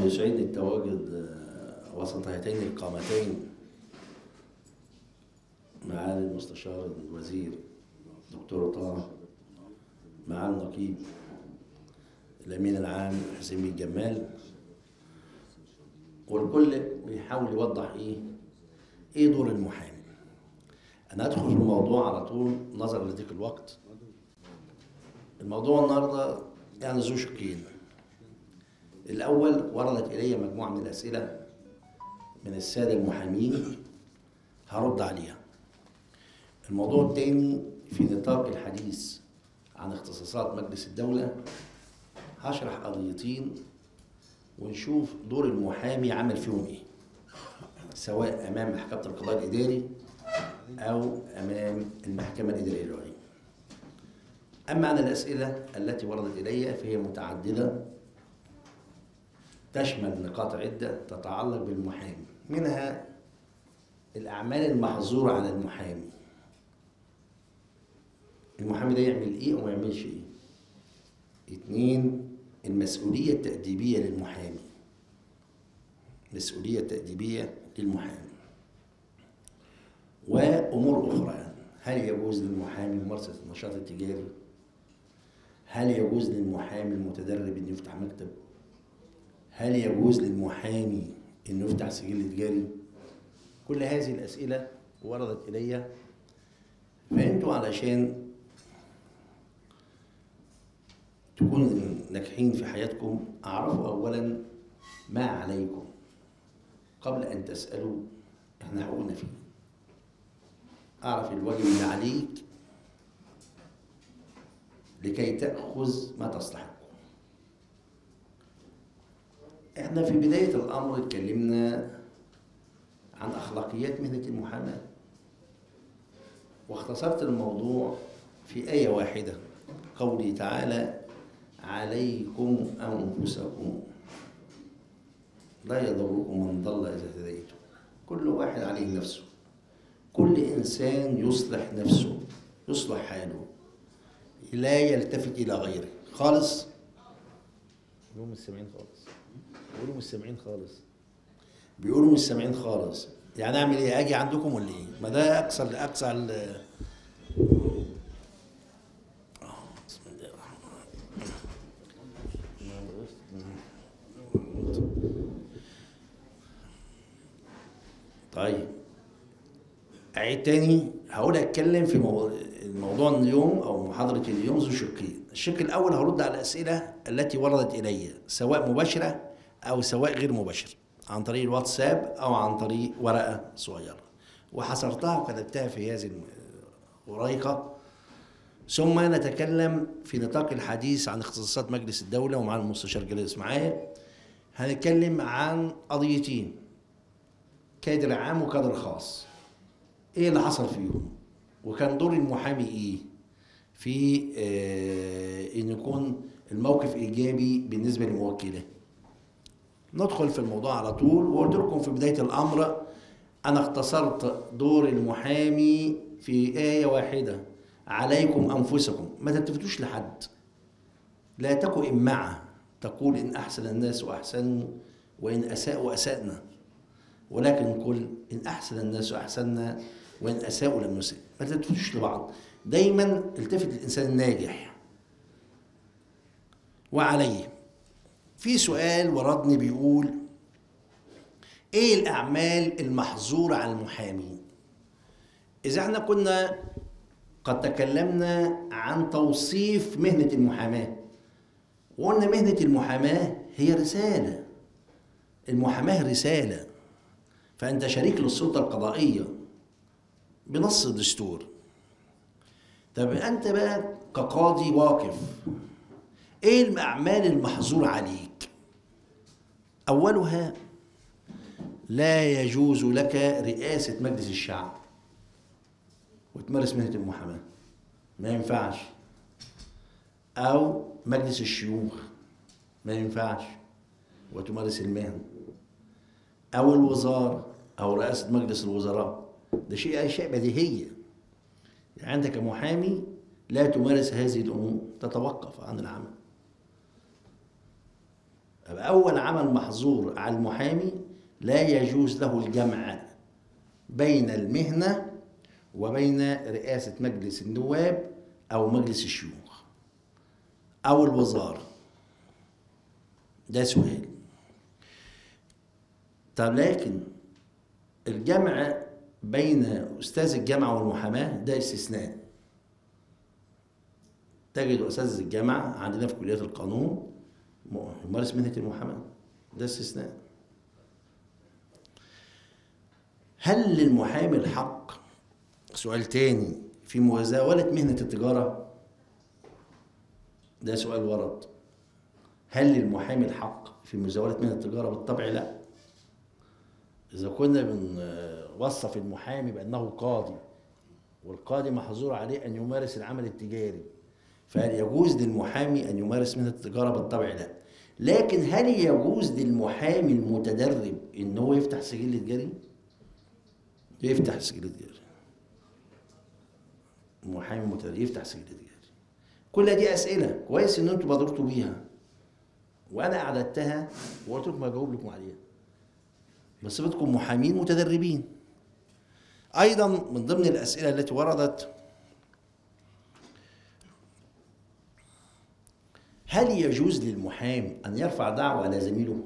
بيسعدني التواجد آه، وسط هاتين القامتين معالي المستشار الوزير دكتور طه معالي النقيب الامين العام حسين بن جمال والكل بيحاول يوضح ايه ايه دور المحامي انا ادخل في الموضوع على طول نظرا لضيق الوقت الموضوع النهارده يعني ذو شقين الاول وردت الي مجموعه من الاسئله من الساده المحامين هرد عليها الموضوع الثاني في نطاق الحديث عن اختصاصات مجلس الدوله هشرح قضيتين ونشوف دور المحامي عمل فيهم ايه سواء امام محكمه القضاء الاداري او امام المحكمه الاداريه العليا اما عن الاسئله التي وردت الي فهي متعدده تشمل نقاط عده تتعلق بالمحامي منها الاعمال المحظوره على المحامي المحامي ده يعمل ايه وما يعملش ايه اتنين المسؤولية التأديبية للمحامي مسؤولية تأديبية للمحامي وأمور أخرى هل يجوز للمحامي ممارسة النشاط التجاري؟ هل يجوز للمحامي المتدرب أن يفتح مكتب؟ هل يجوز للمحامي أنه يفتح سجل تجاري؟ كل هذه الأسئلة وردت إلي فأنتوا علشان تكونوا ناجحين في حياتكم اعرفوا اولا ما عليكم قبل ان تسالوا احنا حقوقنا فيه اعرف الواجب اللي عليك لكي تاخذ ما تستحق احنا في بدايه الامر اتكلمنا عن اخلاقيات مهنه المحاماه واختصرت الموضوع في ايه واحده قوله تعالى عليكم أنفسكم لا يضركم من ضل إذا اهتديتم كل واحد عليه نفسه كل إنسان يصلح نفسه يصلح حاله لا يلتفت إلى غيره خالص بيقولوا مش سامعين خالص بيقولوا مش سامعين خالص بيقولوا مش سامعين خالص يعني اعمل ايه اجي عندكم ولا ايه ما ده اقصى اقصى ال- بسم الله الرحمن طيب أعيد تاني هقول أتكلم في مو- الموضوع اليوم أو محاضرة اليوم ذو شقين الشق الأول هرد على الأسئلة التي وردت إلي سواء مباشرة أو سواء غير مباشرة عن طريق الواتساب أو عن طريق ورقة صغيرة وحصرتها وكتبتها في هذه الوريقة ثم نتكلم في نطاق الحديث عن اختصاصات مجلس الدولة ومع المستشار جلال معايا هنتكلم عن قضيتين كادر عام وكادر خاص ايه اللي حصل فيهم وكان دور المحامي ايه في آه ان يكون الموقف ايجابي بالنسبه لموكله ندخل في الموضوع على طول وقلت لكم في بدايه الامر انا اختصرت دور المحامي في ايه واحده عليكم انفسكم ما تلتفتوش لحد لا تكن إمعة تقول إن أحسن الناس وأحسنوا وإن أساءوا أسأنا ولكن قل إن أحسن الناس أحسنا وإن أساءوا لم نسئ ما تلتفتوش لبعض دايما التفت للإنسان الناجح وعليه في سؤال وردني بيقول ايه الاعمال المحظوره على المحامي اذا احنا كنا قد تكلمنا عن توصيف مهنه المحاماه وقلنا مهنه المحاماه هي رساله المحاماه رساله فانت شريك للسلطه القضائيه بنص الدستور طب انت بقى كقاضي واقف ايه الاعمال المحظور عليك اولها لا يجوز لك رئاسه مجلس الشعب وتمارس مهنه المحاماه ما ينفعش او مجلس الشيوخ ما ينفعش وتمارس المهنه او الوزاره او رئاسه مجلس الوزراء ده شيء اشياء بديهيه يعني انت كمحامي لا تمارس هذه الامور تتوقف عن العمل فأول عمل محظور على المحامي لا يجوز له الجمع بين المهنة وبين رئاسة مجلس النواب أو مجلس الشيوخ أو الوزارة ده سؤال طب لكن الجمع بين أستاذ الجامعة والمحاماة ده استثناء تجد أستاذ الجامعة عندنا في كليات القانون يمارس مهنة المحاماة ده استثناء هل للمحامي الحق سؤال تاني في مزاولة مهنة التجارة ده سؤال ورد هل للمحامي الحق في مزاولة مهنة التجارة بالطبع لا إذا كنا بنوصف المحامي بأنه قاضي والقاضي محظور عليه أن يمارس العمل التجاري فهل يجوز للمحامي أن يمارس مهنة التجارة بالطبع لا لكن هل يجوز للمحامي المتدرب ان هو يفتح سجل تجاري؟ يفتح سجل تجاري. المحامي المتدرب يفتح سجل تجاري. كل دي اسئله كويس ان انتوا بادرتوا بيها. وانا اعددتها وقلت لكم هجاوب لكم عليها. بس بدكم محامين متدربين. ايضا من ضمن الاسئله التي وردت هل يجوز للمحامي أن يرفع دعوة على زميله؟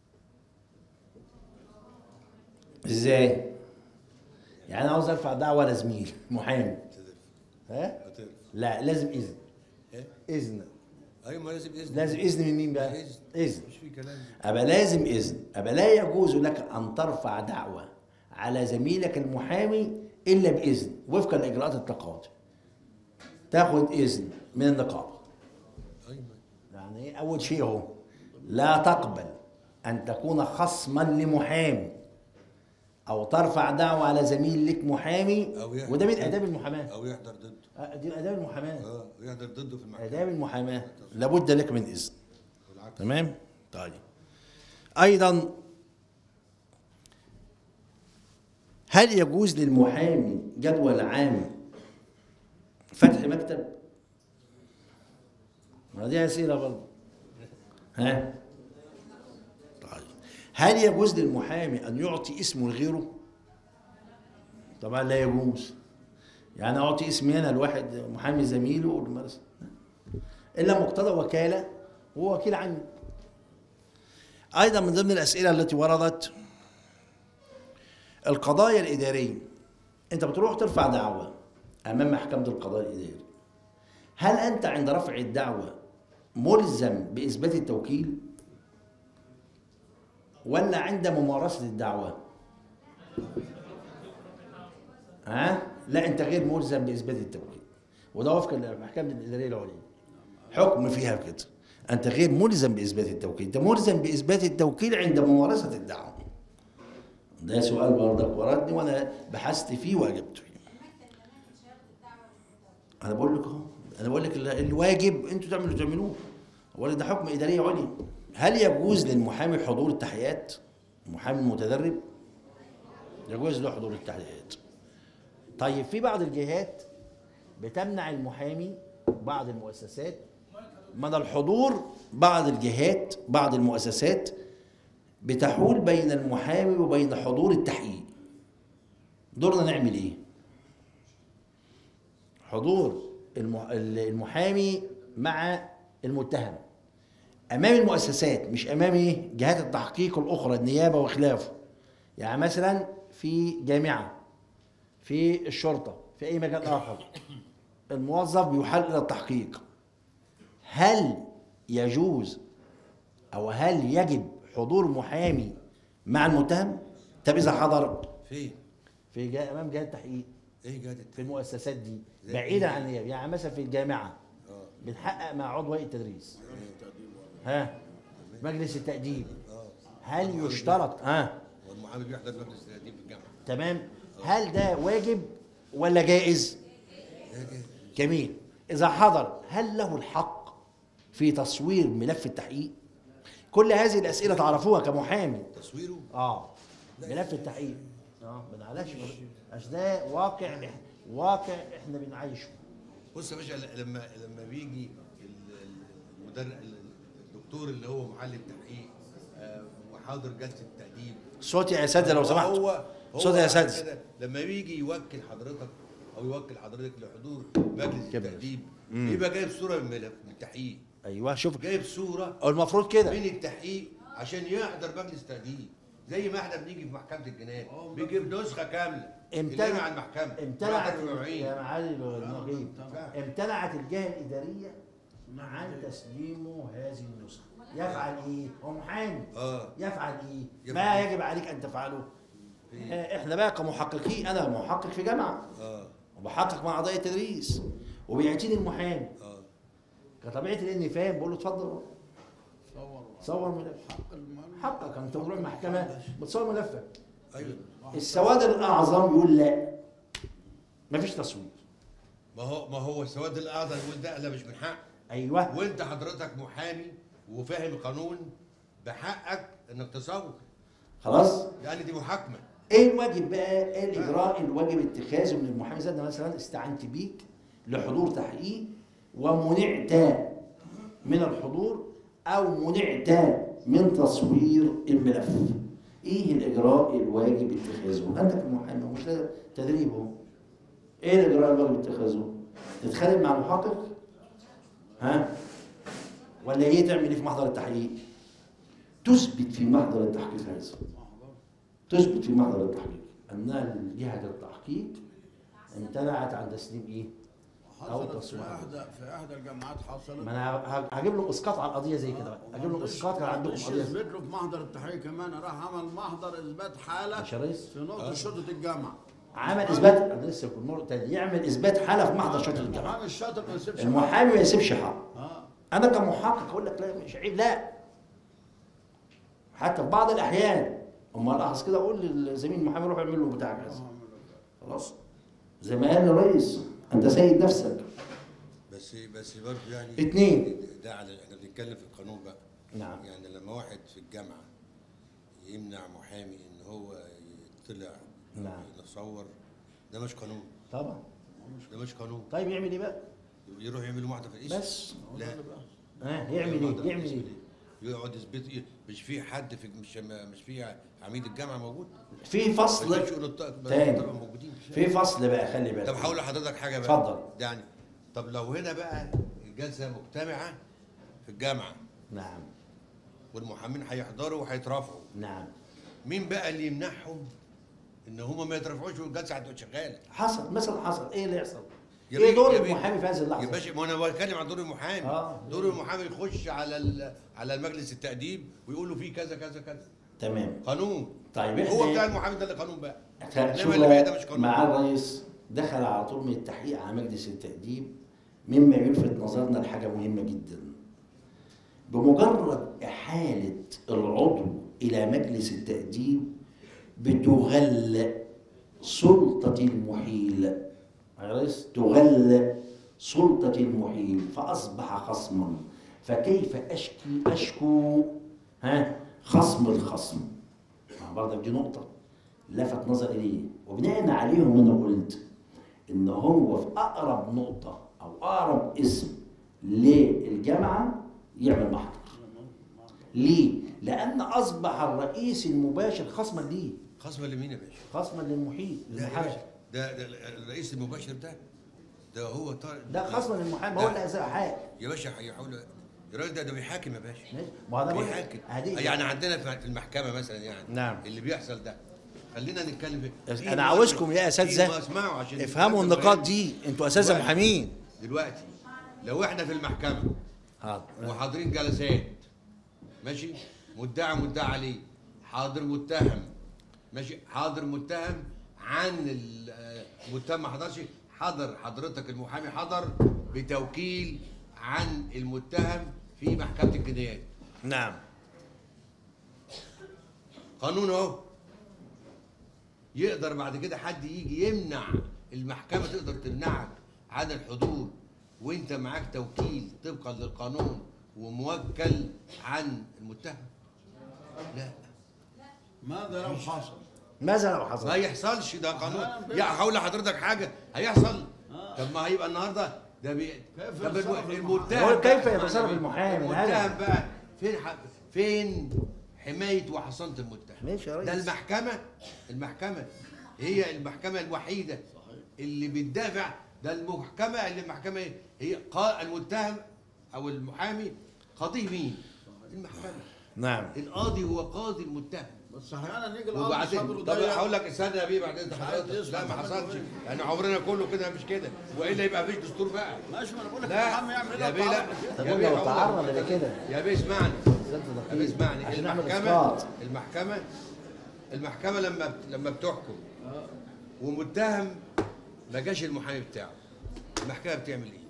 إزاي؟ يعني أنا عاوز أرفع دعوة على زميل محامي ها؟ لا لازم إذن إيه؟ إذن ايوه ما لازم اذن لازم إذن من مين بقى؟ إذن. إذن مش في كلام أبقى لازم إذن أبقى لا يجوز لك أن ترفع دعوة على زميلك المحامي إلا بإذن وفقا لإجراءات التقاضي تاخد إذن من النقابة ايوه يعني إيه؟ اول شيء اهو لا تقبل ان تكون خصما لمحامي او ترفع دعوه على زميل لك محامي أو يحضر وده من ضده. اداب المحاماه او يحضر ضده آه، دي من اداب المحاماه اه ويحضر ضده في المحكمه اداب المحاماه لابد لك من اذن والعكس تمام طيب ايضا هل يجوز للمحامي جدول عام فتح مكتب ما دي اسئله برضه ها طيب هل يجوز للمحامي ان يعطي اسمه لغيره طبعا لا يجوز يعني اعطي اسمي انا لواحد محامي زميله والمرس- الا مقتضى وكاله هو وكيل عني ايضا من ضمن الاسئله التي وردت القضايا الاداريه انت بتروح ترفع دعوه امام محكمه القضاء الاداري هل انت عند رفع الدعوه ملزم باثبات التوكيل ولا عند ممارسه الدعوه ها لا انت غير ملزم باثبات التوكيل وده وفقا للمحكمه الاداريه العليا حكم فيها كده انت غير ملزم باثبات التوكيل انت ملزم باثبات التوكيل عند ممارسه الدعوه ده سؤال برضك وردني وانا بحثت فيه واجبته انا بقول لك اهو انا بقول لك ال- الواجب انتوا تعملوا تعملوه ولا ده حكم اداري عليا هل يجوز للمحامي حضور التحيات المحامي المتدرب يجوز له حضور التحيات طيب في بعض الجهات بتمنع المحامي بعض المؤسسات من الحضور بعض الجهات بعض المؤسسات بتحول بين المحامي وبين حضور التحقيق دورنا نعمل ايه حضور الم- المحامي مع المتهم امام المؤسسات مش امام ايه جهات التحقيق الاخرى النيابه وخلافه يعني مثلا في جامعه في الشرطه في اي مكان اخر الموظف بيحال الى التحقيق هل يجوز او هل يجب حضور محامي مع المتهم طب اذا حضر فين؟ في جا... امام جهات التحقيق ايه جهه في المؤسسات دي زي بعيدا إيه؟ عن النيابه يعني مثلا في الجامعه اه بنحقق مع عضو هيئه التدريس ها مجلس التأديب اه هل يشترط ها والمحامي بيحضر مجلس التأديب في الجامعه تمام هل ده واجب ولا جائز ايه جهه جميل اذا حضر هل له الحق في تصوير ملف التحقيق كل هذه الاسئله تعرفوها كمحامي تصويره اه ملف التحقيق اه ما نعلاش عشان ده واقع واقع احنا بنعيشه بص يا باشا لما لما بيجي ال- ال- المدرب الدكتور اللي هو محل التحقيق آه، محاضر جلسه تاديب صوتي يا اساتذه لو سمحت هو هو صوتي يا عشان اساتذه كده لما يجي يوكل حضرتك او يوكل حضرتك لحضور مجلس كده. التاديب مم. يبقى جايب صوره من الملف من التحقيق ايوه شوف جايب صوره المفروض كده من التحقيق عشان يحضر مجلس تاديب زي ما احنا بنيجي في محكمه الجنايات بيجيب نسخه كامله امتنع اللي مع المحكمه امتنعت بعد المعين. يا معالي النقيب فاهم. امتنعت الجهه الاداريه عن تسليمه هذه النسخه يفعل ايه؟ هو محامي اه يفعل ايه؟ يفعل ما إيه؟ يجب عليك ان تفعله إيه؟ آه، احنا بقى كمحققين انا محقق في جامعه اه وبحقق مع اعضاء التدريس وبيعطيني المحامي اه كطبيعتي لاني فاهم بقول له اتفضل صور صور ملف حق المال حقك انت بتروح المحكمه بتصور ملفك ايوه السواد الاعظم يقول لا مفيش تصوير ما هو ما هو السواد الاعظم يقول ده لا مش من حق ايوه وانت حضرتك محامي وفاهم القانون بحقك انك تصور خلاص يعني دي محاكمه ايه الواجب بقى ايه الاجراء الواجب اتخاذه من المحامي زي أنا مثلا استعنت بيك لحضور تحقيق ومنعت من الحضور او منعت من تصوير الملف ايه الاجراء الواجب اتخاذه انت كمحامي مش ده تدريبه ايه الاجراء الواجب اتخاذه تتخانق مع المحقق ها ولا ايه تعمل ايه في محضر التحقيق تثبت في محضر التحقيق هذا تثبت في محضر التحقيق أن جهة التحقيق امتنعت عن تسليم إيه؟ أو حصلت في تصوير. احدى في احدى الجامعات حصلت ما أنا ه- هجيب له إسقاط على القضية زي كده بقى هجيب له إسقاط كان عندكم مش قضية يثبت له في محضر التحقيق كمان راح عمل محضر اثبات حاله مش يا ريس في نقطه شرطه الجامعه عمل إثبات أنا لسه كنت مرة تاني يعمل إثبات حالة في محضر شرطة الجامعة المحامي الشاطر ما يسيبش المحامي ما يسيبش حق اه أنا كمحقق أقول لك لا مش عيب لا حتى في بعض الأحيان أما ألاحظ كده أقول للزميل المحامي روح اعمل له بتاع كذا خلاص زي ما قال الرئيس أنت سيد نفسك بس بس برضه يعني اتنين. ده على احنا بنتكلم في القانون بقى نعم يعني لما واحد في الجامعه يمنع محامي ان هو يطلع نعم. يصور ده مش قانون طبعا ده مش قانون طيب يعمل إيه بقى؟ يروح يعمل له واحده في الاسم بس لا ها يعمل واحدة في ايه؟ يعمل الاسم ايه؟ ليه؟ يقعد يثبت إيه؟ مش في حد في مش مش في عميد الجامعه موجود في مش فصل شؤون الط- تاني. طبعا موجودين في فصل بقى خلي بالك طب هقول لحضرتك حاجه بقى اتفضل. يعني طب لو هنا بقى الجلسه مجتمعه في الجامعه نعم والمحامين هيحضروا وهيترافعوا نعم مين بقى اللي يمنعهم ان هم ما يترفعوش والجلسه هتبقى شغاله حصل مثلا حصل ايه اللي يحصل؟ يا ايه بيه- دور يا بيه- المحامي في هذه يا اللحظه؟ باشا ما انا بتكلم عن دور المحامي آه. دور المحامي يخش على ال- على المجلس التأديب ويقول له في كذا كذا كذا تمام قانون طيب هو احنا بتاع المحامي ده اللي قانون بقى شوف انما اللي بقى ده مش قانون مع الرئيس دخل على طول من التحقيق على مجلس التأديب مما يلفت نظرنا لحاجه مهمه جدا بمجرد إحالة العضو إلى مجلس التأديب بتغل سلطة المحيل يا ريس تغل سلطة المحيل فأصبح خصما فكيف أشكي أشكو ها خصم الخصم مع برضك دي نقطة لفت نظر إليه وبناء عليهم أنا قلت إن هو في أقرب نقطة أو أقرب اسم للجامعة يعمل محضر ليه؟ لأن أصبح الرئيس المباشر خصما ليه خصم لمين يا باشا؟ خصما للمحيط لا يا للمحامي باشا ده, ده الرئيس المباشر ده ده هو طارق ده خصما للمحامي هو اللي هيسأل حاجة يا باشا هيحاول الراجل ده ده بيحاكم يا باشا ماشي؟ ما هو ده بقول لك، بيحاكم هدي- يعني عندنا في المحكمه مثلا يعني نعم. اللي بيحصل ده خلينا نتكلم في- في أنا عاوزكم يا في- أساتذة ما اسمعوا عشان افهموا نتكلم النقاط بعيد. دي انتوا اساتذه دلوقتي- محامين دلوقتي لو احنا في المحكمه حاضر وحاضرين جلسات ماشي مدعي مدعي عليه حاضر متهم ماشي حاضر متهم عن ال- آه، المتهم ما حضرش حضر حضرتك المحامي حضر بتوكيل عن المتهم في محكمه الجنايات نعم قانون اهو يقدر بعد كده حد يجي يمنع المحكمه تقدر تمنعك عن الحضور وانت معاك توكيل طبقا للقانون وموكل عن المتهم لا ماذا لو حصل؟ ماذا لو ما حصل؟ يحصلش ده آه، قانون بس. يا هقول لحضرتك حاجه هيحصل آه. طب ما هيبقى النهارده ده بي... كيف طب يتصرف الم- المحامي؟ المتهم هو كيف بقى- يتصرف المحامي؟ المتهم هذا- بقى فين ح... فين حمايه وحصانه المتهم ماشي يا ريس ده المحكمه المحكمه هي المحكمه الوحيده اللي بتدافع ده المحكمه اللي المحكمه إيه؟ هي قا- المتهم او المحامي قاضي مين؟ المحكمه نعم القاضي هو قاضي المتهم بس احيانا يجي القاضي وبعدين صدره طب ضيق. هقول لك استنى يا بيه بعدين مش عايز حضرتك يسمع لا ما حضرتك حصلش إيه. يعني عمرنا كله كده مش كده والا يبقى مفيش دستور بقى ماشي ما انا بقول لك لا المحامي يعمل ايه يا لو بيه لا تعرض كده؟ طب يا قول بيه لو هقول تعرض لك. لكده. يا بيه اسمعني يا بيه اسمعني عشان نعمل المحكمة إسقاط. المحكمة المحكمة لما لما بتحكم ومتهم ما جاش المحامي بتاعه المحكمة بتعمل ايه؟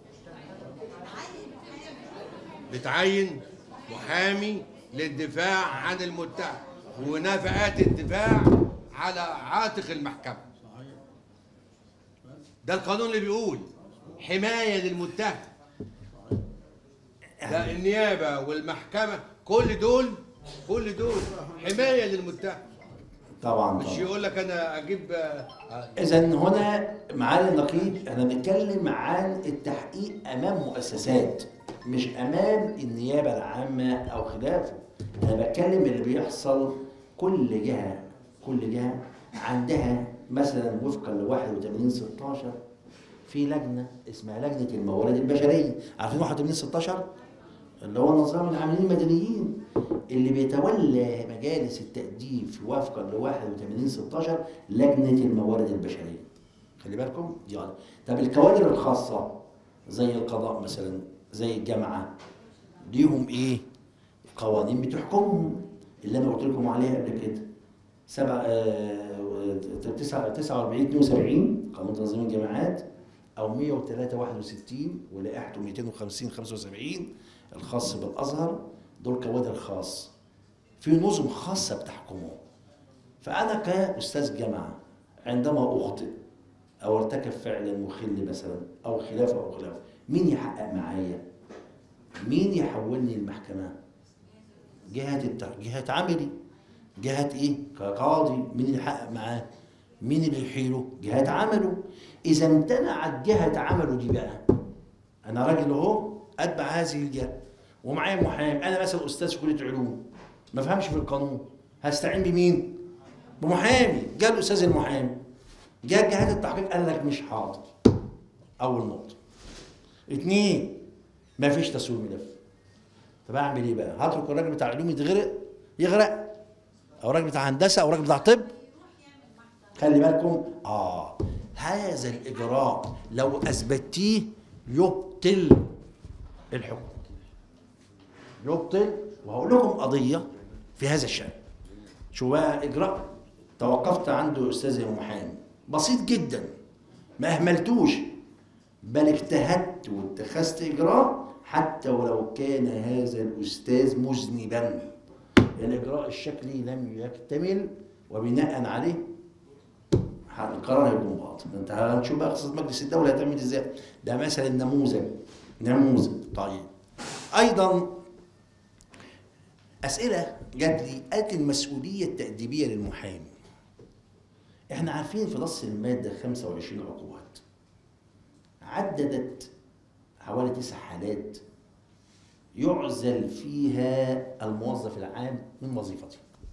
بتعين محامي للدفاع عن المتهم ونفقات الدفاع على عاتق المحكمة ده القانون اللي بيقول حماية للمتهم ده النيابة والمحكمة كل دول كل دول حماية للمتهم طبعا مش طبعا يقول لك انا اجيب آه، اذا هنا معالي النقيب احنا بنتكلم عن التحقيق امام مؤسسات مش امام النيابه العامه او خلافه انا بتكلم اللي بيحصل كل جهه كل جهه عندها مثلا وفقا ل 81 16 في لجنه اسمها لجنه الموارد البشريه عارفين 81 16 اللي هو نظام العاملين المدنيين اللي بيتولى مجالس التأديب في وفقا ل 81 16 لجنة الموارد البشرية. خلي بالكم دي غلط. طب الكوادر الخاصة زي القضاء مثلا زي الجامعة ليهم ايه؟ قوانين بتحكمهم اللي انا قلت لكم عليها قبل كده. سبعة آه، تسعة 49 72 قانون تنظيم الجامعات او 103 61 ولائحته 250 75 الخاص بالازهر دول كوادر خاص في نظم خاصه بتحكمهم فانا كاستاذ جامعه عندما اخطئ او ارتكب فعلا مخل مثلا او خلافه او خلافه مين يحقق معايا مين يحولني المحكمه جهه الت... جهه عملي جهه ايه كقاضي مين اللي يحقق معاه مين اللي يحيله جهه عمله اذا امتنعت جهه عمله دي بقى انا راجل اهو اتبع هذه الجهه ومعايا محامي انا مثلا استاذ في كليه علوم ما فهمش في القانون هستعين بمين بمحامي جاء الاستاذ المحامي جاء جهات التحقيق قال لك مش حاضر اول نقطه اتنين ما فيش تسويق ملف طب اعمل ايه بقى هترك الراجل بتاع علوم يتغرق يغرق او الراجل بتاع هندسه او الراجل بتاع طب خلي بالكم اه هذا الاجراء لو اثبتيه يبطل الحكم يبطل وهقول لكم قضيه في هذا الشان شو بقى اجراء توقفت عنده استاذ المحامي بسيط جدا ما اهملتوش بل اجتهدت واتخذت اجراء حتى ولو كان هذا الاستاذ مذنبا الاجراء الشكلي لم يكتمل وبناء عليه القرار هيكون باطل انت هنشوف بقى قصه مجلس الدوله هتعمل ازاي ده مثلا نموذج نموذج طيب ايضا اسئله جات لي قالت المسؤوليه التاديبيه للمحامي احنا عارفين في نص الماده 25 عقوبات عددت حوالي تسع حالات يعزل فيها الموظف العام من وظيفته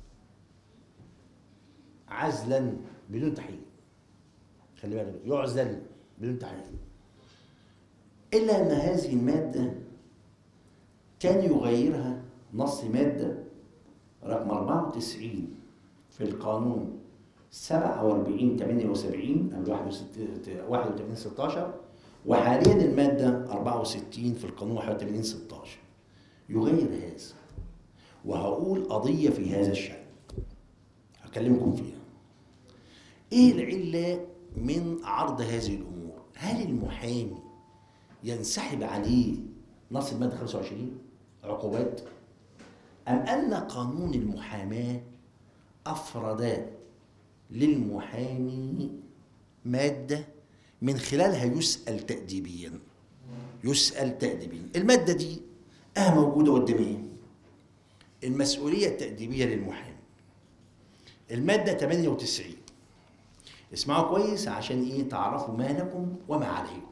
عزلا بدون تحقيق خلي بالك يعزل بدون تحقيق الا ان هذه الماده كان يغيرها نص ماده رقم 94 في القانون 47 78 او 61 16 وحاليا الماده 64 في القانون 81 16 يغير هذا وهقول قضيه في هذا الشان هكلمكم فيها ايه العله من عرض هذه الامور هل المحامي ينسحب عليه نص الماده 25 عقوبات ام ان قانون المحاماه افرد للمحامي ماده من خلالها يسال تاديبيا يسال تاديبيا الماده دي اه موجوده قدامي المسؤوليه التاديبيه للمحامي الماده 98 اسمعوا كويس عشان ايه تعرفوا ما لكم وما عليكم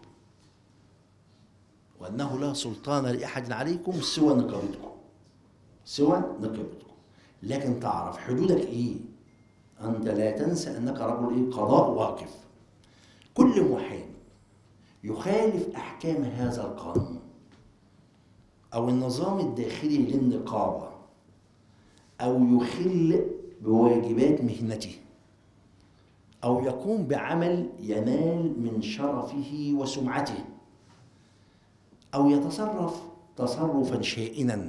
وانه لا سلطان لاحد عليكم سوى نقابتكم سوى نقابتكم لكن تعرف حدودك ايه انت لا تنسى انك رجل ايه قضاء واقف كل محامي يخالف احكام هذا القانون او النظام الداخلي للنقابه او يخل بواجبات مهنته او يقوم بعمل ينال من شرفه وسمعته او يتصرف تصرفا شائنا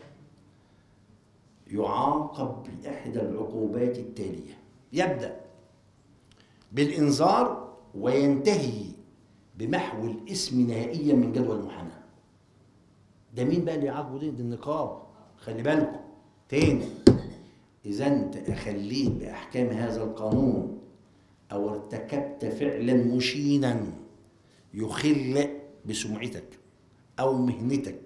يعاقب باحدى العقوبات التاليه يبدا بالانذار وينتهي بمحو الاسم نهائيا من جدول المحاماه ده مين بقى اللي يعاقبه دي؟ دي النقاب خلي بالكم تاني اذا انت اخليت باحكام هذا القانون او ارتكبت فعلا مشينا يخل بسمعتك او مهنتك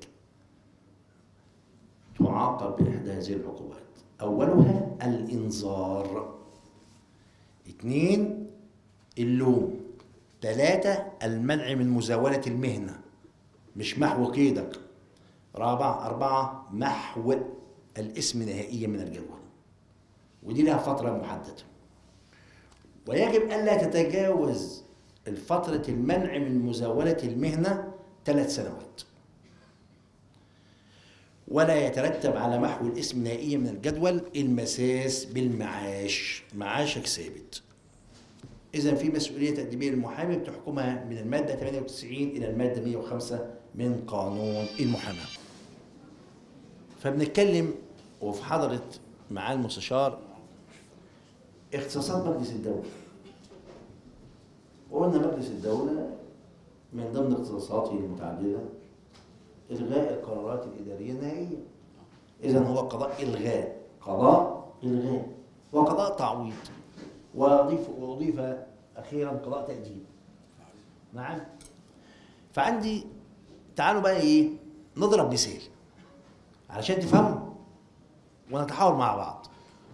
تعاقب باحدى هذه العقوبات اولها الانذار اثنين اللوم ثلاثة المنع من مزاولة المهنة مش محو قيدك رابعة أربعة محو الاسم نهائيا من الجدول ودي لها فترة محددة ويجب ألا تتجاوز الفترة المنع من مزاولة المهنة ثلاث سنوات ولا يترتب على محو الاسم نهائيا من الجدول المساس بالمعاش معاشك ثابت إذا في مسؤولية تأديبية للمحامي بتحكمها من المادة 98 إلى المادة 105 من قانون المحاماة. فبنتكلم وفي حضرة معالي المستشار اختصاصات مجلس الدولة. وقلنا مجلس الدولة من ضمن اختصاصاته المتعددة إلغاء القرارات الإدارية النهائية. إذا هو قضاء إلغاء، قضاء إلغاء، وقضاء تعويض. واضيف واضيف اخيرا قضاء تاديب نعم فعندي تعالوا بقى ايه نضرب مثال علشان تفهموا ونتحاور مع بعض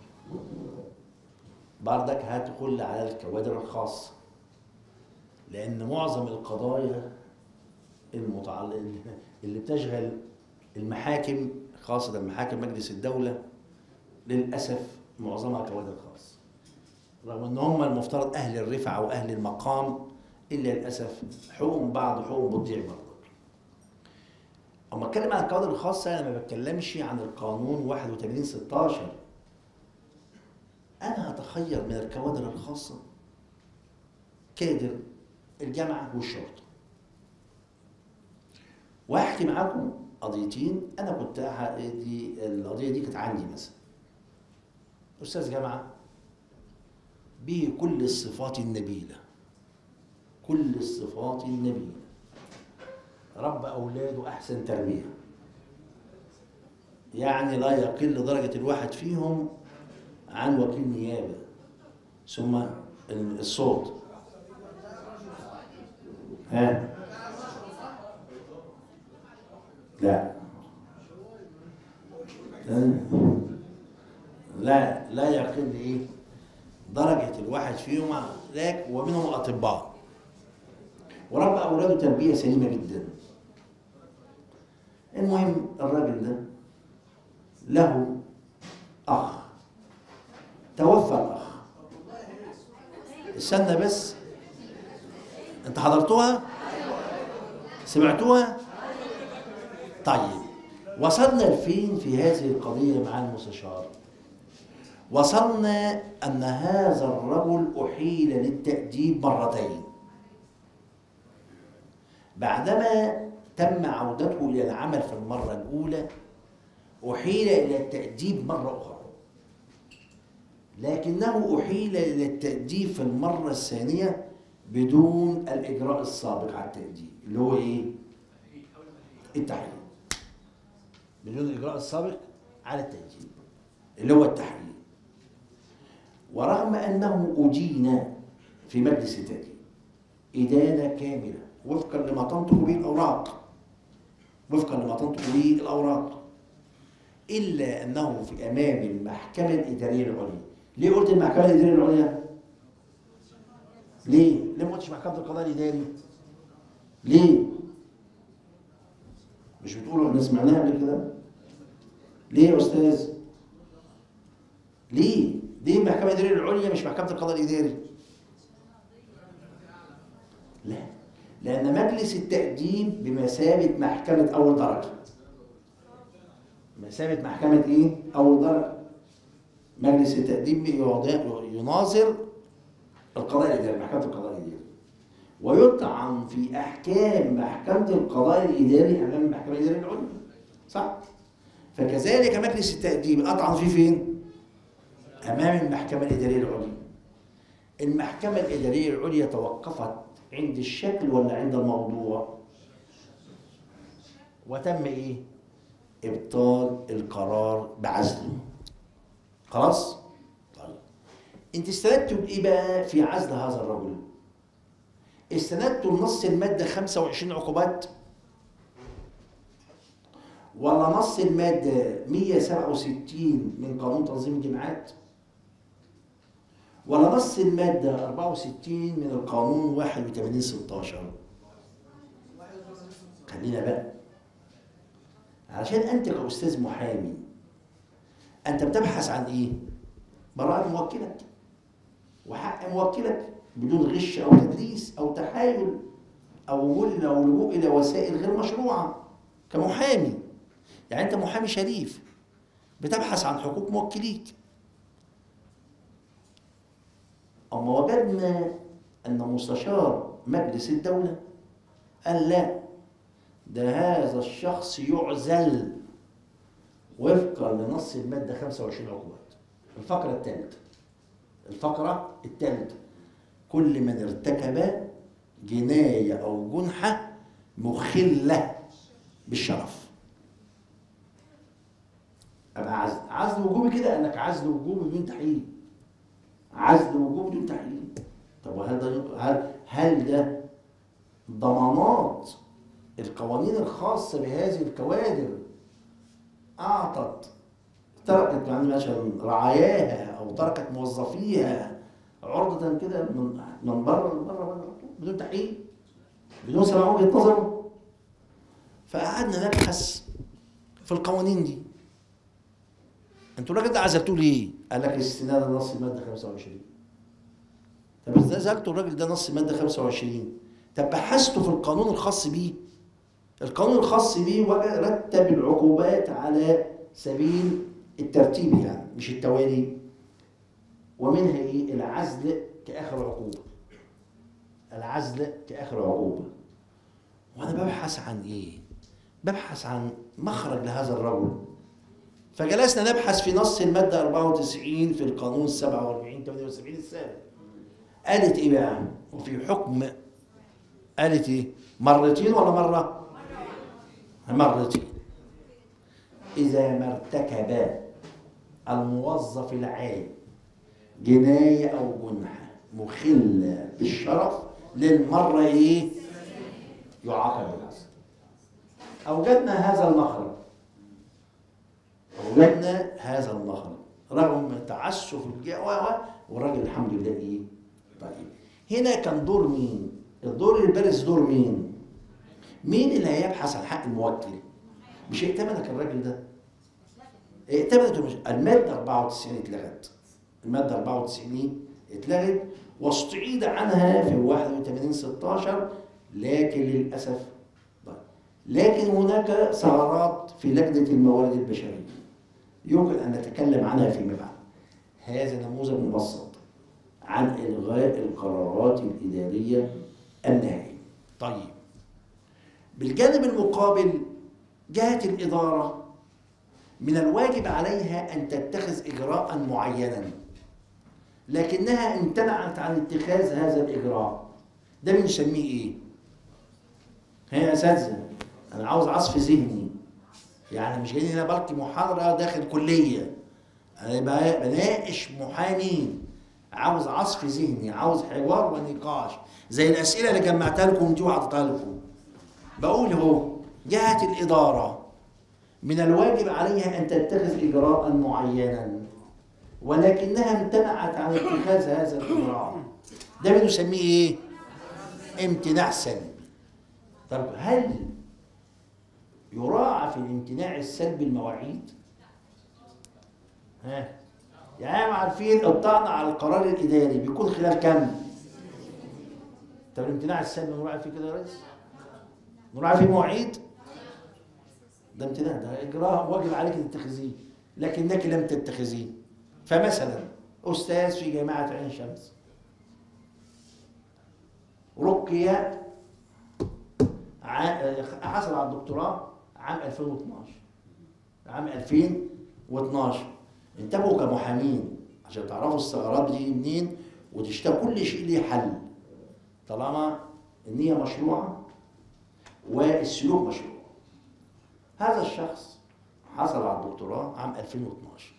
بردك هتدخل على الكوادر الخاصة لأن معظم القضايا المتعلقة اللي بتشغل المحاكم خاصة محاكم مجلس الدولة للأسف معظمها كوادر خاصة رغم ان هم المفترض اهل الرفعه واهل المقام الا للاسف حقوقهم بعض حقوقهم بتضيع برضه. اما اتكلم عن الكوادر الخاصه انا ما بتكلمش عن القانون 81 16 انا هتخير من الكوادر الخاصه كادر الجامعه والشرطه. واحكي معاكم قضيتين انا كنت دي القضيه دي كانت عندي مثلا. استاذ جامعه به كل الصفات النبيلة كل الصفات النبيلة رب أولاده أحسن تربية يعني لا يقل درجة الواحد فيهم عن وكيل نيابة ثم الصوت ها لا لا لا يقل ايه درجة الواحد فيهم ذاك ومنهم أطباء وربى أولاده تربية سليمة جدا المهم الراجل ده له أخ توفى الأخ استنى بس أنت حضرتوها؟ سمعتوها؟ طيب وصلنا لفين في هذه القضية مع المستشار؟ وصلنا أن هذا الرجل أحيل للتأديب مرتين بعدما تم عودته إلى العمل في المرة الأولى أحيل إلى التأديب مرة أخرى لكنه أحيل إلى التأديب في المرة الثانية بدون الإجراء السابق على التأديب اللي هو إيه؟ التحقيق بدون الإجراء السابق على التأديب اللي هو التحقيق ورغم أنه أدين في مجلس التأديب إدانة كاملة وفقا لما تنطق به الأوراق وفقا لما تنطق به الأوراق إلا أنه في أمام المحكمة الإدارية العليا ليه قلت المحكمة الإدارية العليا؟ ليه؟ ليه ما قلتش محكمة القضاء الإداري؟ ليه؟ مش بتقولوا احنا سمعناها قبل كده؟ ليه يا أستاذ؟ ليه؟ ليه المحكمة الإدارية العليا مش محكمة القضاء الإداري؟ لا لأن مجلس التأديب بمثابة محكمة أول درجة مثابة محكمة إيه؟ أول درجة مجلس التأديب يوضع- يناظر القضاء الإداري محكمة القضاء الإداري ويطعن في أحكام محكمة القضاء الإداري أمام المحكمة الإدارية العليا صح؟ فكذلك مجلس التأديب أطعن فيه فين؟ أمام المحكمة الإدارية العليا المحكمة الإدارية العليا توقفت عند الشكل ولا عند الموضوع؟ وتم إيه؟ إبطال القرار بعزله خلاص؟ طيب أنت استندتوا بإيه بقى في عزل هذا الرجل؟ استندتوا لنص المادة 25 عقوبات ولا نص المادة 167 من قانون تنظيم الجماعات ولا نص المادة 64 من القانون 81 16 خلينا بقى علشان أنت كأستاذ محامي أنت بتبحث عن إيه؟ براءة موكلك وحق موكلك بدون غش أو تدليس أو تحايل أو وجود أو لجوء إلى وسائل غير مشروعة كمحامي يعني أنت محامي شريف بتبحث عن حقوق موكليك أما وجدنا أن مستشار مجلس الدولة قال لا ده هذا الشخص يعزل وفقا لنص المادة 25 عقوبات الفقرة الثالثة الفقرة الثالثة كل من ارتكب جناية أو جنحة مخلة بالشرف أبقى عزل عزل وجوبي كده أنك عزل وجوبي بدون تحليل عزل وجوبي بدون تحليل طب وهل ده هل هل ده ضمانات القوانين الخاصة بهذه الكوادر أعطت تركت يعني مثلا رعاياها أو تركت موظفيها عرضة كده من من بره لبره بره بدون تحقيق بدون سماع وجهة نظره فقعدنا نبحث في القوانين دي انتوا الراجل ده عزلتوه ليه؟ قال لك استناد نص الماده 25 طب ازاي زلتوا الراجل ده نص الماده 25 طب بحثتوا في القانون الخاص بيه القانون الخاص بيه وجد- رتب العقوبات على سبيل الترتيب يعني مش التوالي ومنها ايه العزل كاخر عقوبه العزل كاخر عقوبه وانا ببحث عن ايه ببحث عن مخرج لهذا الرجل فجلسنا نبحث في نص المادة 94 في القانون 47 78 السابق قالت ايه بقى وفي حكم قالت ايه مرتين ولا مرة مرتين إذا ما ارتكب الموظف العام جناية أو جنحة مخلة بالشرف للمرة إيه؟ يعاقب بالعزل أوجدنا هذا المخرج أوجدنا هذا المخرج رغم تعسف الجوع والراجل الحمد لله إيه؟ طيب هنا كان دور مين؟ الدور البارز دور مين؟ مين اللي هيبحث عن حق الموكل؟ مش ائتمنك الراجل ده ائتمنت المش... المادة 94 اتلغت المادة 94 اتلغت واستعيد عنها في 81 16 لكن للأسف طيب. لكن هناك ثغرات في لجنة الموارد البشرية يمكن أن نتكلم عنها فيما بعد هذا نموذج مبسط عن إلغاء القرارات الإدارية النهائية طيب بالجانب المقابل جهة الإدارة من الواجب عليها أن تتخذ إجراء معينا لكنها امتنعت عن اتخاذ هذا الإجراء ده بنسميه إيه؟ هي يا أساتذة أنا عاوز عصف ذهني يعني مش جايين هنا بلقي محاضرة داخل كلية أنا بقى- بناقش محامين عاوز عصف ذهني عاوز حوار ونقاش زي الأسئلة اللي جمعتها لكم دي وعطيتها لكم بقول اهو جهة الإدارة من الواجب عليها أن تتخذ إجراء معينا ولكنها امتنعت عن اتخاذ هذا الإجراء ده بنسميه إيه؟ امتناع سلبي طب هل يراعى في الامتناع السلبي المواعيد؟ ها؟ يعني هم عارفين الطعن على القرار الاداري بيكون خلال كام؟ طب الامتناع السلبي نراعي فيه كده يا ريس؟ نراعي فيه مواعيد؟ ده امتناع ده اجراء واجب عليك تتخذيه لكنك لم تتخذيه فمثلا استاذ في جامعه عين شمس رقي ع- حصل على الدكتوراه عام 2012 عام 2012 انتبهوا كمحامين عشان تعرفوا الثغرات بتيجي منين وتشتغل كل شيء ليه حل طالما النية مشروعة والسلوك مشروع هذا الشخص حصل على الدكتوراه عام 2012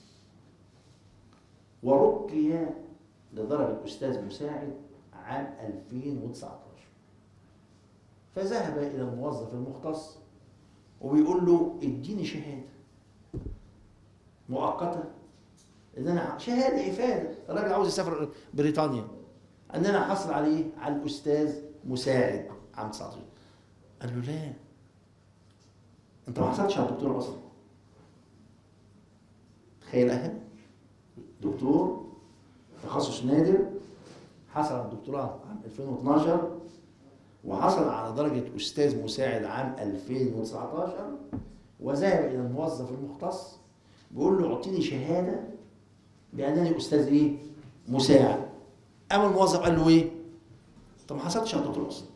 ورقي لدرجة أستاذ مساعد عام 2019 فذهب إلى الموظف المختص وبيقول له اديني شهادة مؤقتة ان انا شهادة افادة الراجل عاوز يسافر بريطانيا ان انا حصل عليه على الاستاذ مساعد عام 19 قال له لا انت ما حصلتش على الدكتور اصلا تخيل اهل دكتور تخصص نادر حصل على الدكتوراه عام 2012 وحصل على درجة أستاذ مساعد عام 2019 وذهب إلى الموظف المختص بيقول له اعطيني شهادة بأنني أستاذ إيه؟ مساعد. أما الموظف قال له إيه؟ طب ما حصلتش على الدكتور أصلا.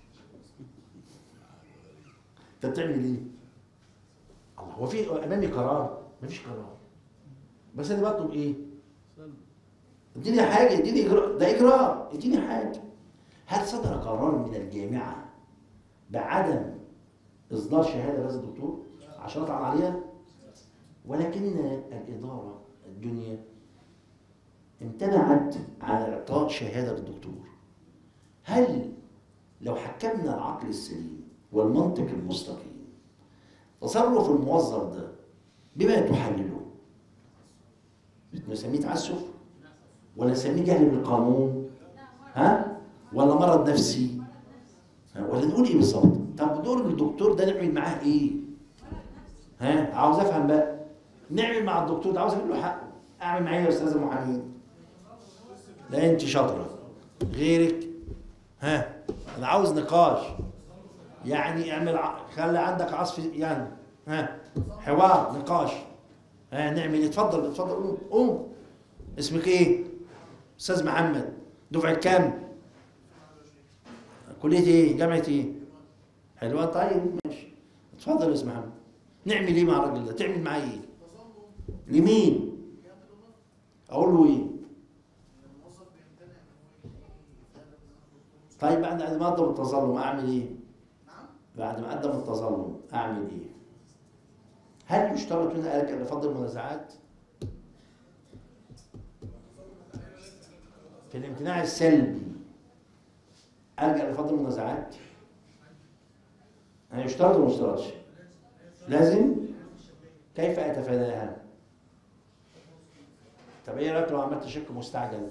أنت بتعمل إيه؟ الله هو في أمامي قرار؟ مفيش قرار. بس أنا بطلب إيه؟ اديني حاجة اديني إجراء ده إجراء اديني حاجة. هل صدر قرار من الجامعة بعدم إصدار شهادة لهذا الدكتور عشان أطعن عليها؟ ولكن الإدارة الدنيا امتنعت عن إعطاء شهادة للدكتور هل لو حكمنا العقل السليم والمنطق المستقيم تصرف الموظف ده بما تحلله نسميه تعسف ولا نسميه جهل بالقانون ها ولا مرض نفسي ها؟ ولا نقول ايه بالظبط طب دور الدكتور ده نعمل معاه ايه ها عاوز افهم بقى نعمل مع الدكتور ده عاوز اجيب له حقه اعمل معايا يا استاذه محامين لا انت شاطره غيرك ها انا عاوز نقاش يعني اعمل ع... خلي عندك عصف يعني ها حوار نقاش ها نعمل إيه؟ اتفضل اتفضل قوم قوم اسمك ايه استاذ محمد دفعه كام كليه ايه جامعه ايه حلوه طيب ماشي اتفضل يا استاذ محمد نعمل ايه مع الراجل ده تعمل معاه ايه لمين اقول له ايه طيب بعد ما قدم التظلم اعمل ايه بعد ما قدم التظلم اعمل ايه هل يشترط هنا ارجع لفضل المنازعات في الامتناع السلبي ارجع لفضل المنازعات يعني يشترط ولا ما يشترطش لازم كيف اتفاداها طب ايه رايك لو عملت شيك مستعجل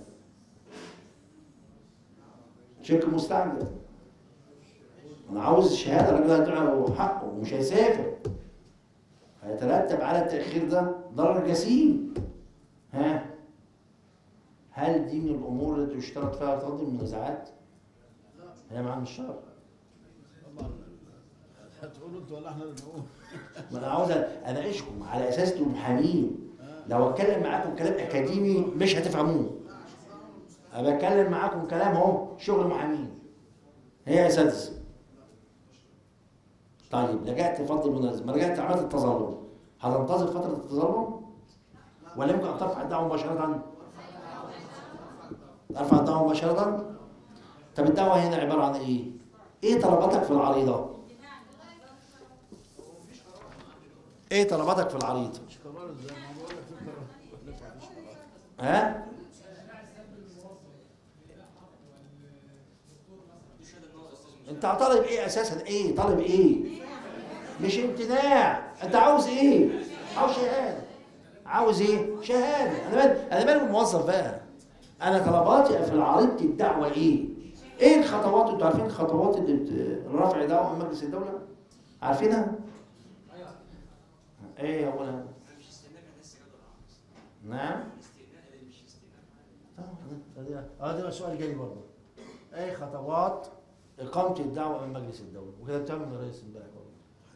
شيك مستعجل انا عاوز شهاده الراجل هيدفع حقه ومش هيسافر هيترتب على التاخير ده ضرر جسيم ها هل دي من الامور التي يشترط فيها فضل المنازعات؟ هي مع الشرط طبعا هتقولوا انتوا ولا احنا اللي نقول ما انا عاوز اناقشكم على اساس انتم محامين لو اتكلم معاكم كلام اكاديمي مش هتفهموه انا بتكلم معاكم كلام اهو شغل محامين هي يا اساتذه طيب لجأت لفضل المنازل ما رجعت عملت التظلم هتنتظر فتره التظلم ولا يمكن ان ترفع الدعوه مباشره ارفع الدعوه مباشره طب الدعوه هنا عباره عن ايه ايه طلباتك في العريضه ايه طلباتك في العريض مش قرار ازاي ما بقول لك في قرار نفع مش قرار ها انت طالب ايه اساسا ايه طالب ايه مش امتناع انت عاوز ايه عاوز شهاده عاوز ايه شهاده انا مال انا مالي بالموظف بقى انا طلباتي في العريض الدعوه ايه ايه الخطوات انتوا عارفين الخطوات اللي بت- الرفع دعوه من مجلس الدوله عارفينها ايه يا ابونا نعم اه ده سؤال جاي برضه اي خطوات اقامه الدعوه امام مجلس الدوله وكده بتعمل من الرئيس امبارح برضه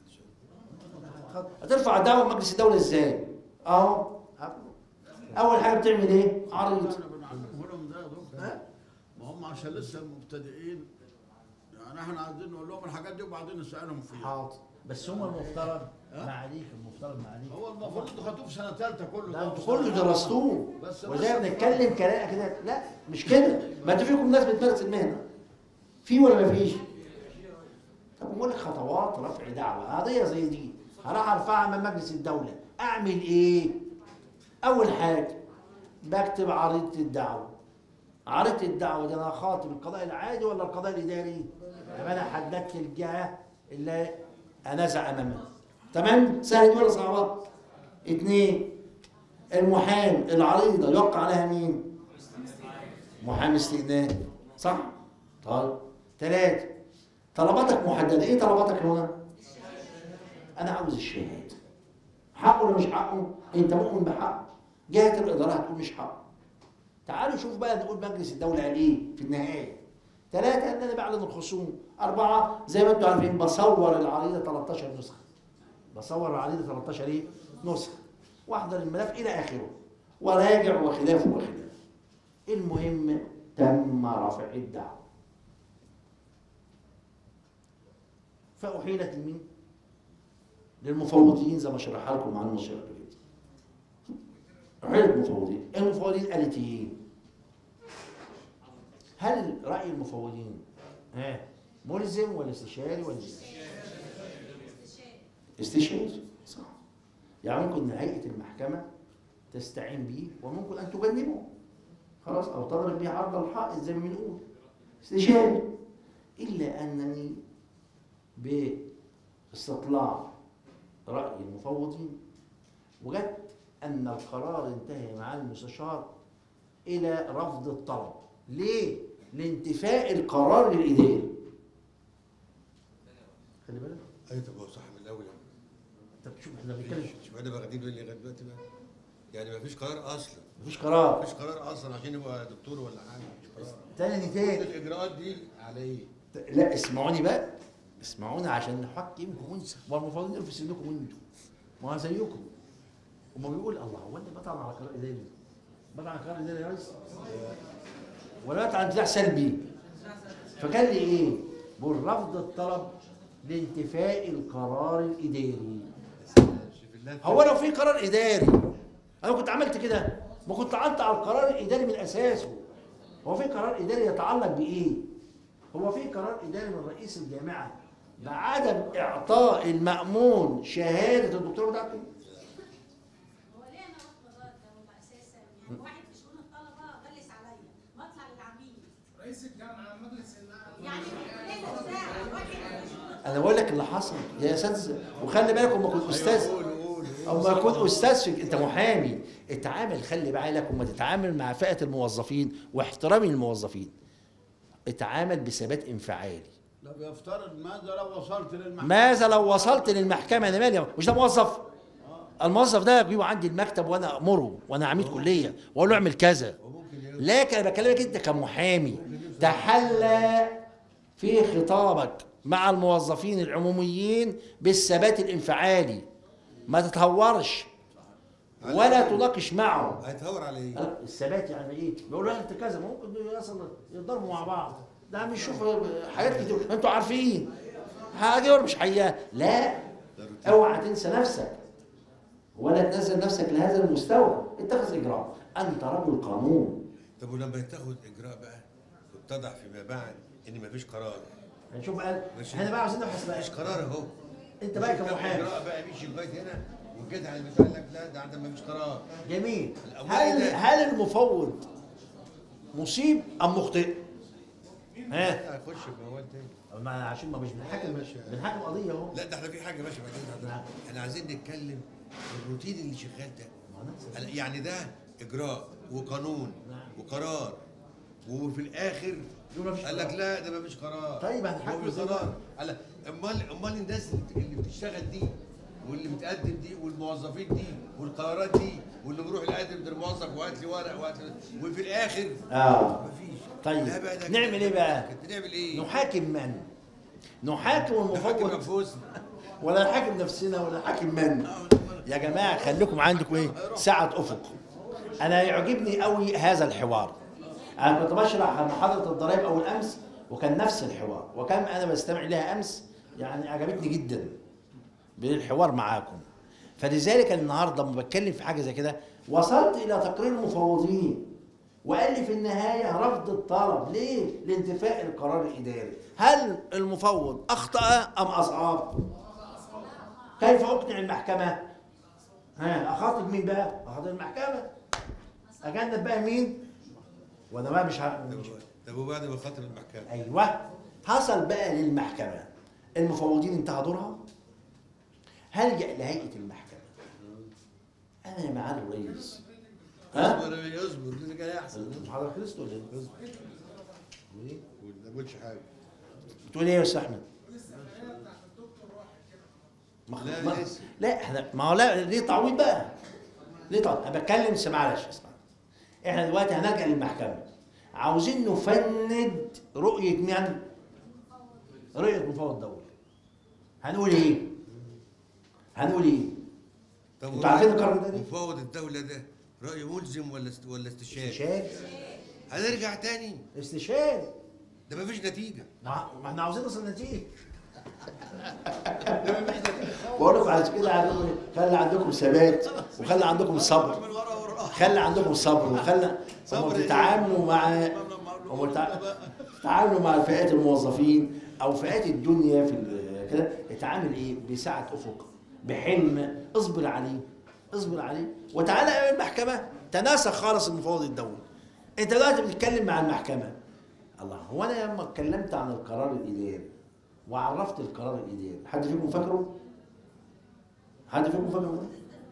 هترفع الدعوه من مجلس الدوله ازاي؟ اهو اول حاجه بتعمل ايه؟ عرض احنا بنعلمه لهم ده يا دكتور ها؟ ما هم عشان لسه مبتدئين يعني احنا عايزين نقول لهم الحاجات دي وبعدين نسالهم فيها حاضر بس هم المفترض ها؟ معاليك المفترض معاليك هو المفروض انتوا خدوه في سنه ثالثه كله لا ده انتوا في كله سنة درستوه بس وزي بس- بنتكلم كلام كده لا مش كده ما انتوا فيكم ناس بتمارس المهنه في ولا ما فيش؟ طب بقول لك خطوات رفع دعوه قضيه زي دي هروح ارفعها من مجلس الدوله اعمل ايه؟ اول حاجه بكتب عريضه الدعوه عريضه الدعوه دي انا خاطب القضاء العادي ولا القضاء الاداري؟ يبقى انا حددت الجهه اللي انازع امامها تمام؟ سهل دي ولا صعبه؟ اثنين المحامي العريضه يوقع عليها مين؟ محامي استئناف صح؟ طيب ثلاثة طلباتك محددة، إيه طلباتك هنا؟ أنا عاوز الشهادة حقه ولا مش حقه؟ أنت مؤمن بحقه جهة الإدارة هتقول مش حقه تعالوا شوف بقى نقول مجلس الدولة عليه في النهاية ثلاثة إن أنا بعلن الخصوم أربعة زي ما أنتم عارفين بصور العريضة 13 نسخة بصور العريضة 13 إيه؟ نسخة واحضر الملف إلى آخره وراجع وخلافه وخلافه المهم تم رفع الدعوة فأحيلت لمين؟ للمفوضين زي ما شرحها لكم عن المشير قبل كده. أحيلت المفوضين، المفوضين قالت إيه؟ هل رأي المفوضين ها ملزم ولا استشاري ولا إيه؟ استشاري صح يعني ممكن هيئة المحكمة تستعين به وممكن أن تجنبه خلاص أو تضرب به عرض الحائط زي ما بنقول استشاري إلا أنني باستطلاع رأي المفوضين وجدت أن القرار انتهى مع المستشار إلى رفض الطلب ليه؟ لانتفاء القرار الإداري خلي بالك ايوه طب هو صح من الاول طب شوف احنا بنتكلم شوف احنا واخدين بالي لغايه دلوقتي بقى يعني ما فيش قرار اصلا مفيش قرار ما فيش قرار اصلا عشان يبقى دكتور ولا حاجه مفيش قرار تاني كل تاني الاجراءات دي على ايه؟ لا اسمعوني بقى اسمعوني عشان نحكمكم انتوا والمفروض نقف في سنكم انتوا ما هو زيكم وما بيقول الله هو انت بطعن على قرار اداري بطعن على قرار اداري يا ريس ولا بطعن انتزاع سلبي فكان لي ايه؟ بقول رفض الطلب لانتفاء القرار الاداري شوف الله هو لو في قرار اداري انا كنت عملت كده ما كنت طعنت على القرار الاداري من اساسه هو في قرار اداري يتعلق بايه هو في قرار اداري من رئيس الجامعه بعدم اعطاء المامون شهاده الدكتور بتاعته هو ليه انا رحت مدار ده اساسا يعني واحد في شؤون الطلبه غلس عليا مطلع للعميد رئيس الجامعه مجلس النقل يعني ليه بتاع واحد في شؤون انا بقول لك اللي حصل يا اساتذه وخلي بالك اما كنت استاذ قول قول اما كنت استاذ في انت محامي اتعامل خلي بالك وما تتعامل مع فئه الموظفين واحترام الموظفين اتعامل بثبات انفعالي لا بيفترض ماذا لو وصلت للمحكمه ماذا لو وصلت للمحكمه انا مالي مش ده موظف الموظف ده بيجيبه عندي المكتب وانا امره وانا عميد كليه واقول له اعمل كذا وممكن يقول لكن انا بكلمك انت كمحامي تحلى في خطابك مع الموظفين العموميين بالثبات الانفعالي ما تتهورش ولا تناقش معه هيتهور على ايه؟ أه، الثبات يعني ايه؟ بيقول له انت كذا ممكن يصل يضربوا مع بعض ده مش شوف حاجات كتير انتوا عارفين حاجه ولا مش حقيقه لا اوعى تنسى نفسك ولا تنزل نفسك لهذا المستوى اتخذ اجراء انت رجل قانون طب ولما تاخد اجراء بقى واتضح فيما بعد ان مفيش قرار هنشوف قال ماشي. احنا بقى عاوزين نبحث بقى مفيش قرار اهو انت بقى كم كمحامي اجراء بقى مشي لغايه هنا وجيت على البتاع قال لك لا ده عندنا مفيش قرار جميل الأول هل ده- هل المفوض مصيب ام مخطئ؟ ها لا هيخش في موال تاني ما عشان ما مش بنحاكم بنحاكم قضيه اهو لا ده احنا في حاجه ماشيه بعدين نعم. احنا عايزين نتكلم الروتين اللي شغال ده ما نفس قال- يعني ده اجراء وقانون نعم. وقرار وفي الاخر يقول مفيش قال لك قرار. لا ده مفيش قرار طيب هنحكم هو في إزاي قرار بقى؟ قال لك امال امال الناس اللي بت- اللي بتشتغل دي واللي متقدم دي والموظفين دي والقرارات دي واللي بيروح يقدم ده الموظف وهات لي ورق وهات لي وفي الاخر اه مفيش طيب لا بقى ده نعمل كده. ايه بقى؟ كنت نعمل ايه؟ نحاكم من؟ نحاكم نحكم المفوض انفسنا ولا نحاكم نفسنا ولا نحاكم من يا جماعه خليكم عندكم ايه سعه افق انا يعجبني قوي هذا الحوار انا كنت بشرح محاضره الضرائب اول امس وكان نفس الحوار وكان انا بستمع لها امس يعني عجبتني جدا بالحوار معاكم فلذلك النهارده لما بتكلم في حاجه زي كده وصلت الى تقرير المفوضين وقال لي في النهايه رفض الطلب ليه؟ لانتفاء القرار الاداري هل المفوض اخطا ام اصاب؟ كيف اقنع المحكمه؟ ها اخاطب مين بقى؟ اخاطب المحكمه اجنب بقى مين؟ وانا بقى مش ه... مش- طب وبعد ما خاطب المحكمه ايوه حصل بقى للمحكمه المفوضين انتهى دورها هلجا لهيئه المحكمه انا يا معالي الرئيس ها؟ اصبر يا اصبر ده كان احسن المحاضره خلصت ولا ايه؟ إيه؟ ما بقولش حاجه بتقول ايه يا استاذ احمد؟ ما لا، ما- لسه. لا احنا ما هو لا ليه تعويض بقى؟ ليه تعويض؟ انا بتكلم بس معلش اسمع احنا دلوقتي هنلجا للمحكمه عاوزين نفند رؤيه مين؟ رؤيه مفوض دولي هنقول ايه؟ هنقول ايه؟ طب انتوا عارفين القرار ده ليه؟ مفوض الدوله ده راي ملزم ولا است... ولا استشاري؟ استشهاد هنرجع تاني استشهاد ده مفيش نتيجه ما ما احنا عاوزين نوصل نتيجه بقول لكم عشان كده عندكم إيه؟ خلي عندكم ثبات وخلي عندكم صبر خلي عندكم صبر وخلي هم بتتعاملوا مع هم بتتع- بتتعاملوا مع فئات الموظفين او فئات الدنيا في ال- كده اتعامل ايه بسعه افق بحلم اصبر عليه اصبر عليه وتعالى امام المحكمه تناسى خالص المفوض الدولي انت دلوقتي بتتكلم مع المحكمه الله هو انا لما اتكلمت عن القرار الاداري وعرفت القرار الاداري حد فيكم فاكره حد فيكم فاكره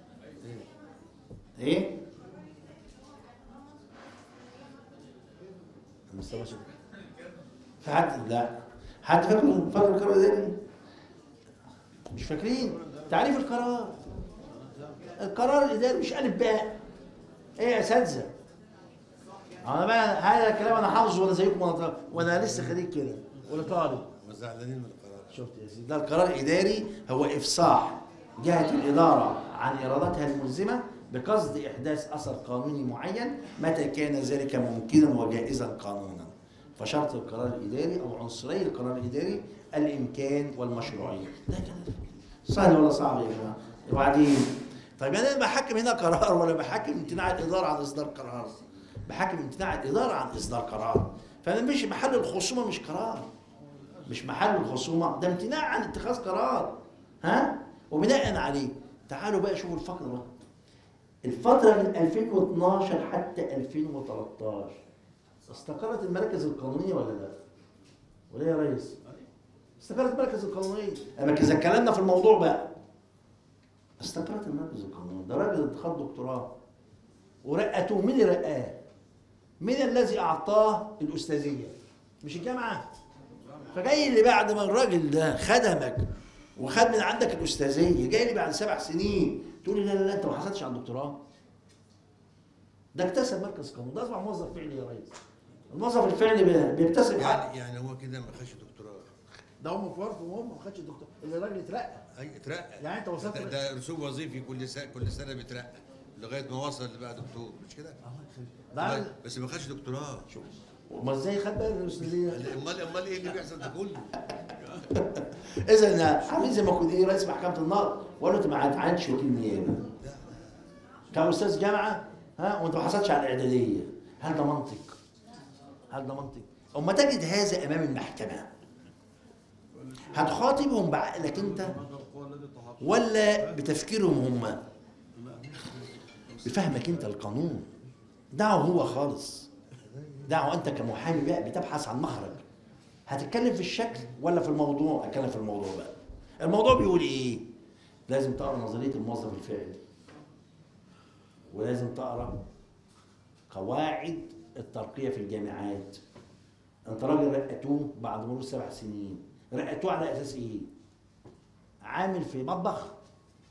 ايه مستوى شكرا في حد لا حد فاكره فاكر القرار الاداري مش فاكرين تعريف القرار القرار الاداري مش الف باء ايه يا اساتذه انا بقى هذا الكلام انا حافظه وانا زيكم وانا طالب وانا لسه خريج كده ولا طالب وزعلانين من القرار شفت يا سيدي ده القرار الاداري هو افصاح جهه الاداره عن ارادتها الملزمه بقصد احداث اثر قانوني معين متى كان ذلك ممكنا وجائزا قانونا فشرط القرار الاداري او عنصري القرار الاداري الامكان والمشروعيه ده كده سهل ولا صعب يا جماعه وبعدين طيب انا بحكم هنا قرار ولا بحكم امتناع الاداره عن اصدار قرار بحكم امتناع الاداره عن اصدار قرار فانا مش محل الخصومه مش قرار مش محل الخصومه ده امتناع عن اتخاذ قرار ها وبناء عليه تعالوا بقى شوفوا الفقره بقى الفتره من 2012 حتى 2013 استقرت المراكز القانونيه ولا لا؟ ولا إيه يا ريس؟ استقرت المراكز القانونيه اما كذا اتكلمنا في الموضوع بقى استقرت المراكز القانونيه ده راجل خد دكتوراه ورقته مين اللي رقاه؟ مين الذي اعطاه الاستاذيه؟ مش الجامعه فجاي اللي بعد ما الراجل ده خدمك وخد من عندك الاستاذيه جاي لي بعد سبع سنين تقول لي لا لا لا انت ما حصلتش على الدكتوراه ده اكتسب مركز قانون ده اصبح موظف فعلي يا ريس الموظف الفعلي بي- بيكتسب حق يعني يعني هو كده ما خدش دكتوراه ده هم في ورطه وهم ما خدش الدكتور اللي الراجل اترقى اي اترقى يعني انت وصلت ده, ده رسوب وظيفي كل سنه كل سنه بيترقى لغايه ما وصل بقى دكتور مش كده؟ ده بس ما خدش دكتوراه ما ازاي خد بقى الاستاذيه امال امال ايه اللي بيحصل ده كله؟ اذا عامل زي ما كنت ايه رئيس محكمه النقض واقول له انت ما عندش وكيل نيابه كاستاذ جامعه ها وانت ما حصلتش على الاعداديه هل ده منطق؟ هل ده منطق؟ اما تجد هذا امام المحكمه هتخاطبهم بعقلك انت ولا بتفكيرهم هم بفهمك انت القانون دعه هو خالص دعه انت كمحامي بقى بتبحث عن مخرج هتتكلم في الشكل ولا في الموضوع اتكلم في الموضوع بقى الموضوع بيقول ايه لازم تقرا نظريه الموظف الفعلي ولازم تقرا قواعد الترقيه في الجامعات انت راجل رقتوه بعد مرور سبع سنين رقتوه على اساس ايه عامل في مطبخ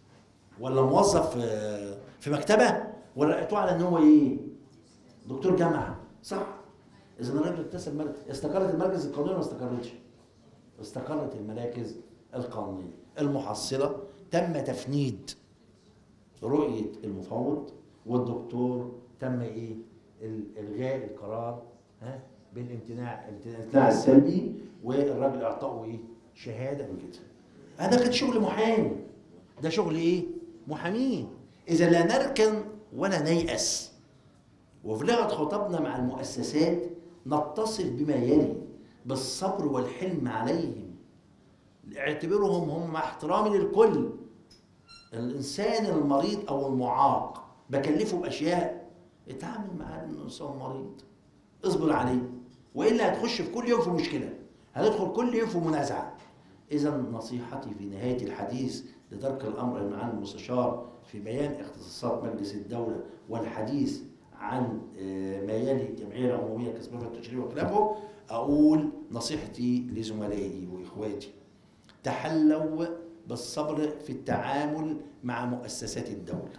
ولا موظف في- في مكتبه ولا لقيتوه على ان هو ايه دكتور جامعه صح اذا الراجل اكتسب مركز استقرت المركز القانوني ولا ما استقرتش استقرت المراكز القانونيه المحصله تم تفنيد رؤيه المفوض والدكتور تم ايه ال- الغاء القرار ها بالامتناع الامتناع السلبي والراجل اعطاه ايه شهاده بكده هذا كان شغل محامي ده شغل ايه محامين اذا لا نركن ولا نيأس وفي لغة خطبنا مع المؤسسات نتصف بما يلي بالصبر والحلم عليهم اعتبرهم هم مع احترامي للكل الانسان المريض او المعاق بكلفه باشياء اتعامل معاه انه انسان مريض اصبر عليه والا هتخش في كل يوم في مشكله هتدخل كل يوم في منازعه اذا نصيحتي في نهايه الحديث لترك الامر مع المستشار في بيان اختصاصات مجلس الدوله والحديث عن آه، ما يلي الجمعيه العموميه كاسباب التشريع وخلافه اقول نصيحتي لزملائي واخواتي تحلوا بالصبر في التعامل مع مؤسسات الدولة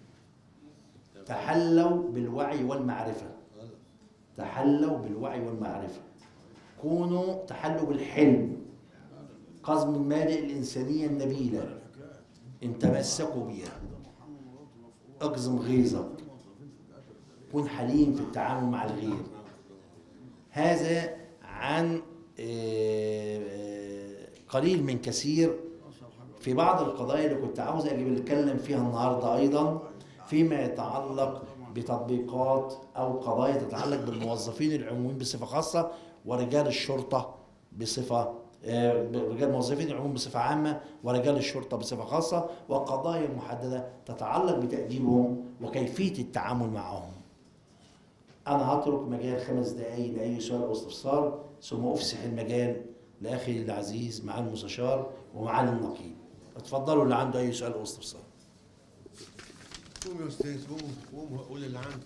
تحلوا بالوعي والمعرفة تحلوا بالوعي والمعرفة كونوا تحلوا بالحلم قزم المبادئ الإنسانية النبيلة إن تمسكوا بها اقزم غيظك كن حليم في التعامل مع الغير هذا عن آه، آه، قليل من كثير في بعض القضايا اللي كنت عاوز اجيب اتكلم فيها النهارده ايضا فيما يتعلق بتطبيقات او قضايا تتعلق بالموظفين العموميين بصفه خاصه ورجال الشرطه بصفه آه، رجال موظفين العموم بصفه عامه ورجال الشرطه بصفه خاصه وقضايا محدده تتعلق بتاديبهم وكيفيه التعامل معهم. انا هترك مجال خمس دقائق لاي سؤال او استفسار ثم افسح المجال لاخي العزيز مع المستشار ومعالي النقيب. اتفضلوا اللي عنده اي سؤال او استفسار. قوم يا استاذ قوم قوم قول اللي عندك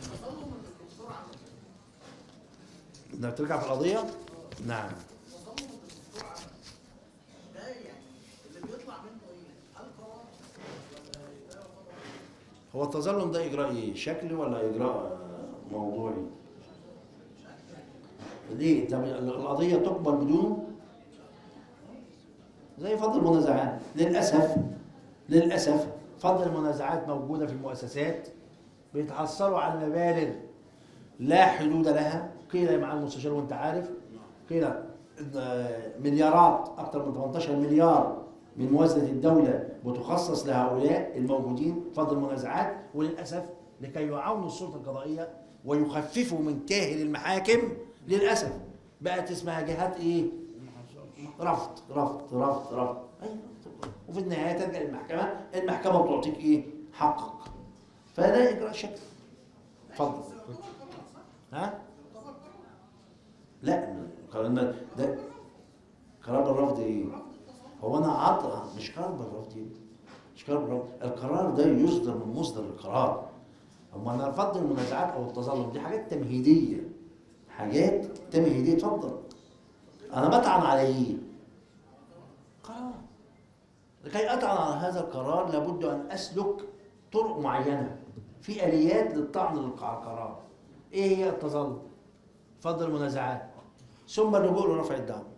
ده ترجع في القضيه؟ نعم. ده يعني اللي بيطلع منه ايه؟ القرار هو التظلم ده اجراء ايه؟ شكلي ولا اجراء آه، موضوعي؟ ليه؟ طب القضيه تقبل بدونه؟ زي فضل المنازعات للاسف للاسف فضل المنازعات موجوده في المؤسسات بيتحصلوا على مبالغ لا حدود لها قيل مع المستشار وانت عارف قيل آه، مليارات اكثر من 18 مليار من موازنه الدوله بتخصص لهؤلاء الموجودين فضل المنازعات وللاسف لكي يعاونوا السلطه القضائيه ويخففوا من كاهل المحاكم للاسف بقت اسمها جهات ايه؟ رفض رفض رفض رفض أيوة. وفي النهايه ترجع للمحكمه المحكمه بتعطيك ايه؟ حقك فده اجراء شكل اتفضل ها؟ لا قرار الم- ده قرار بالرفض ايه؟ هو انا عطى مش قرار بالرفض ايه؟ مش قرار بالرفض القرار ده يصدر من مصدر القرار اما انا رفض المنازعات او التظلم دي حاجات تمهيديه حاجات تمهيديه اتفضل انا بطعن على ايه؟ قرار لكي اطعن على هذا القرار لابد ان اسلك طرق معينه في اليات للطعن للقرار ايه هي التظلم؟ فضل المنازعات ثم اللجوء لرفع الدعوه